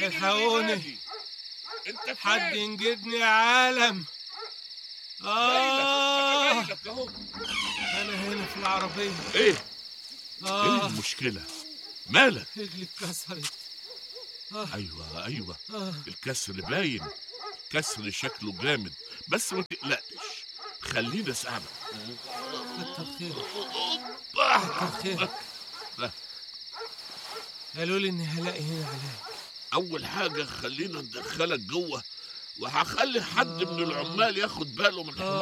الحقوني. اللي انت فين؟ حد ينجدني يا عالم آه جايلك، أنا جايلك اهو أنا هنا في العربية ايه ايه آه المشكلة مالك رجلي اتكسرت ايوه ايوه آه الكسر باين كسر شكله جامد بس ما تقلقش خليني اساعدك كتر خيرك آه. كتر خيرك قالوا لي إني هلاقي هنا علاج اول حاجه خلينا ندخلك جوه وهخلي حد من العمال ياخد باله من